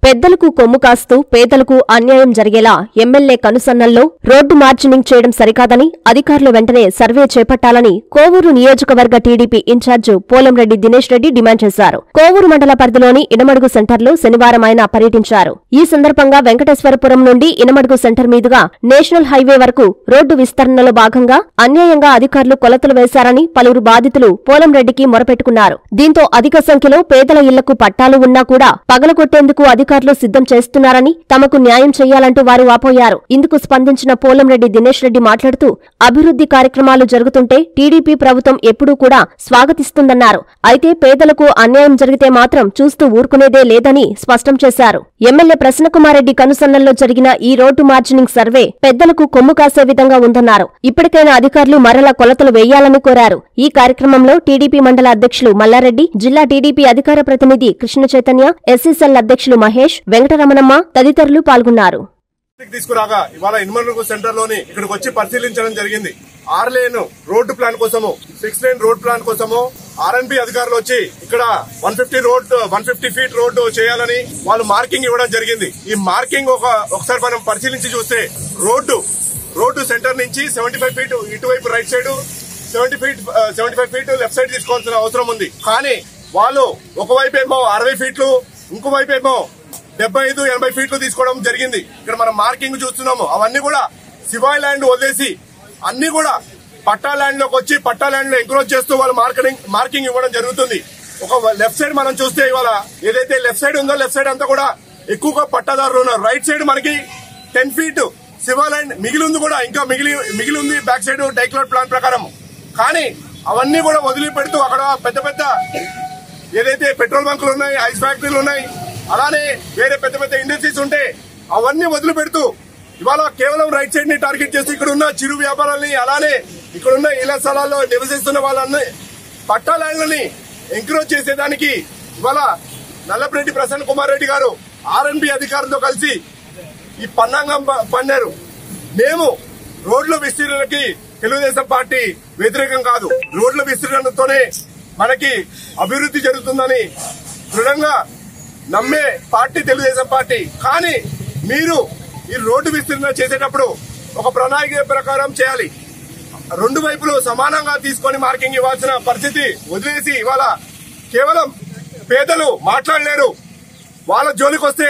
పెద్దలకు కొమ్ము కాస్తూ పేదలకు అన్యాయం జరిగేలా ఎమ్మెల్యే కనుసన్నల్లో రోడ్డు మార్జినింగ్ చేయడం సరికాదని అధికారులు వెంటనే సర్వే చేపట్టాలని కోవూరు నియోజకవర్గ టీడీపీ ఇన్ఛార్జి పోలంరెడ్డి దినేష్ రెడ్డి డిమాండ్ చేశారు కోవూరు మండల పరిధిలోని ఇనమడుగు సెంటర్లో శనివారం ఆయన పర్యటించారు ఈ సందర్భంగా వెంకటేశ్వరపురం నుండి ఇనమడుగు సెంటర్ మీదుగా నేషనల్ హైవే వరకు రోడ్డు విస్తరణలో భాగంగా అన్యాయంగా అధికారులు కొలతలు వేశారని పలువురు బాధితులు పోలంరెడ్డికి మొరపెట్టుకున్నారు దీంతో అధిక సంఖ్యలో పేదల ఇళ్లకు పట్టాలు ఉన్నా కూడా పగలగొట్టేందుకు అధికారులు సిద్ధం చేస్తున్నారని తమకు న్యాయం చేయాలంటూ వారు వాపోయారు ఇందుకు స్పందించిన పోలంరెడ్డి దినేష్ రెడ్డి మాట్లాడుతూ అభివృద్ధి కార్యక్రమాలు జరుగుతుంటే టీడీపీ ప్రభుత్వం ఎప్పుడూ కూడా స్వాగతిస్తుందన్నారు అయితే పేదలకు అన్యాయం జరిగితే మాత్రం చూస్తూ ఊరుకునేదే లేదని స్పష్టం చేశారు ఎమ్మెల్యే ప్రసన్నకుమారెడ్డి కనుసన్నల్లో జరిగిన ఈ రోడ్డు మార్జినింగ్ సర్వే పెద్దలకు కొమ్ము కాసే విధంగా ఉందన్నారు ఇప్పటికైనా అధికారులు మరలా కొలతలు వేయాలని కోరారు ఈ కార్యక్రమంలో టీడీపీ మండల అధ్యక్షులు మల్లారెడ్డి జిల్లా టీడీపీ అధికార ప్రతినిధి కృష్ణ చైతన్య ఎస్ఎస్ఎల్ అధ్యక్షులు మహేష్ వెంకటరమణమ్మ తదితరులు పాల్గొన్నారు దృష్టికి తీసుకురాగా ఇవాళ ఇన్మర్లకు సెంటర్ లోని ఇక్కడికి వచ్చి పరిశీలించడం జరిగింది ఆర్ లేన్ రోడ్డు ప్లాన్ కోసము సిక్స్ లేన్ రోడ్ ప్లాన్ కోసము ఆర్ఎన్బి అధికారులు వచ్చి ఇక్కడ one fifty road one fifty feet road చేయాలని వాళ్ళు మార్కింగ్ ఇవ్వడం జరిగింది ఈ మార్కింగ్ ఒక ఒకసారి మనం పరిశీలించి చూస్తే రోడ్డు రోడ్డు సెంటర్ నుంచి సెవెంటీ ఫైవ్ ఫీట్ ఇటువైపు right side seventy feet seventy five feet left side తీసుకోవాల్సిన అవసరం ఉంది కానీ వాళ్ళు ఒకవైపు ఏమో అరవై ఫీట్లు ఇంకోవైపు ఏమో డెబ్బై ఐదు ఎనభై ఫీట్లు తీసుకోవడం జరిగింది ఇక్కడ మనం మార్కింగ్ చూస్తున్నాము అవన్నీ కూడా శివాయి ల్యాండ్ వదిలేసి అన్ని కూడా పట్టా ల్యాండ్ లోకి వచ్చి పట్టా ల్యాండ్ లో ఎంక్రోచ్ చేస్తూ వాళ్ళు మార్కెటింగ్ మార్కింగ్ ఇవ్వడం జరుగుతుంది ఒక లెఫ్ట్ సైడ్ మనం చూస్తే ఇవాళ ఏదైతే లెఫ్ట్ సైడ్ ఉందో లెఫ్ట్ సైడ్ అంతా కూడా ఎక్కువగా పట్టాదారులు ఉన్నారు రైట్ సైడ్ మనకి టెన్ ఫీట్ శివా ల్యాండ్ మిగిలి ఉంది కూడా ఇంకా మిగిలి మిగిలి ఉంది బ్యాక్ సైడ్ డైక్లోడ్ ప్లాన్ ప్రకారం కానీ అవన్నీ కూడా వదిలిపెడుతూ అక్కడ పెద్ద పెద్ద ఏదైతే పెట్రోల్ బంకులు ఉన్నాయి ఐస్ ఫ్యాక్టరీలు ఉన్నాయి అలానే వేరే పెద్ద పెద్ద ఇండస్ట్రీస్ ఉంటే అవన్నీ వదిలిపెడుతూ ఇవాళ కేవలం రైట్ సైడ్ ని టార్గెట్ చేసి ఇక్కడ ఉన్న చిరు వ్యాపారాలని అలానే ఇక్కడ ఉన్న ఇళ్ల స్థలాల్లో నివసిస్తున్న వాళ్ళని పట్టా ల్యాండ్లని ఎంకరేజ్ చేసేదానికి ఇవాళ నల్లపరెడ్డి ప్రసన్న కుమార్ రెడ్డి గారు ఆర్ఎన్బి అధికారులతో కలిసి ఈ పన్నాంగం ప- పన్నారు మేము రోడ్ల విస్తీర్ణకి తెలుగుదేశం పార్టీ వ్యతిరేకం కాదు రోడ్ల విస్తీర్ణతోనే మనకి అభివృద్ధి జరుగుతుందని దృఢంగా నమ్మే పార్టీ తెలుగుదేశం పార్టీ కానీ మీరు ఈ రోడ్డు విస్తీర్ణ చేసేటప్పుడు ఒక ప్రణాళిక ప్రకారం చేయాలి రెండు వైపులు సమానంగా తీసుకొని మార్కింగ్ ఇవ్వాల్సిన పరిస్థితి వదిలేసి ఇవాళ కేవలం పేదలు మాట్లాడలేరు వాళ్ళ జోలికి వస్తే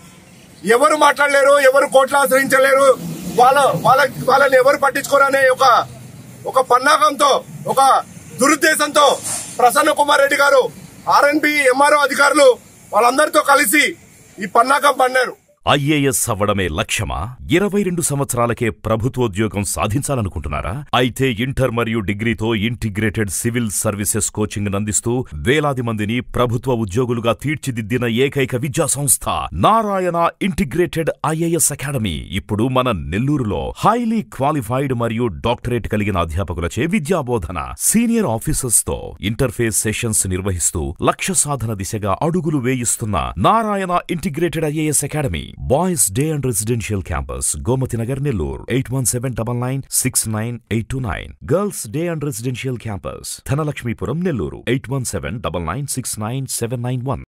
ఎవరు మాట్లాడలేరు ఎవరు కోట్లు ఆశ్రయించలేరు వాళ్ళ వాళ్ళ వాళ్ళని ఎవరు పట్టించుకోరనే ఒక ఒక పన్నాగంతో ఒక దురుద్దేశంతో ప్రసన్న కుమార్ రెడ్డి గారు ఆర్ఎన్బి ఎంఆర్ఓ అధికారులు వాళ్ళందరితో కలిసి ఈ పన్నాగం పన్నారు ఐఏఎస్ అవ్వడమే లక్ష్యమా ఇరవై రెండు సంవత్సరాలకే ప్రభుత్వోద్యోగం సాధించాలనుకుంటున్నారా అయితే ఇంటర్ మరియు డిగ్రీతో ఇంటిగ్రేటెడ్ సివిల్ సర్వీసెస్ కోచింగ్ అందిస్తూ వేలాది మందిని ప్రభుత్వ ఉద్యోగులుగా తీర్చిదిద్దిన ఏకైక విద్యా సంస్థ నారాయణ ఇంటిగ్రేటెడ్ ఐఏఎస్ అకాడమీ ఇప్పుడు మన నెల్లూరులో హైలీ క్వాలిఫైడ్ మరియు డాక్టరేట్ కలిగిన అధ్యాపకులచే విద్యాబోధన సీనియర్ ఆఫీసర్స్ తో ఇంటర్ఫేస్ సెషన్స్ నిర్వహిస్తూ లక్ష్య సాధన దిశగా అడుగులు వేయిస్తున్న Narayana integrated IAS academy boys day and residential campus Gomathi Nagar Nellore eight one seven double nine six nine eight two nine girls day and residential campus Dhanalakshmipuram Nellore eight one seven double nine six nine seven nine one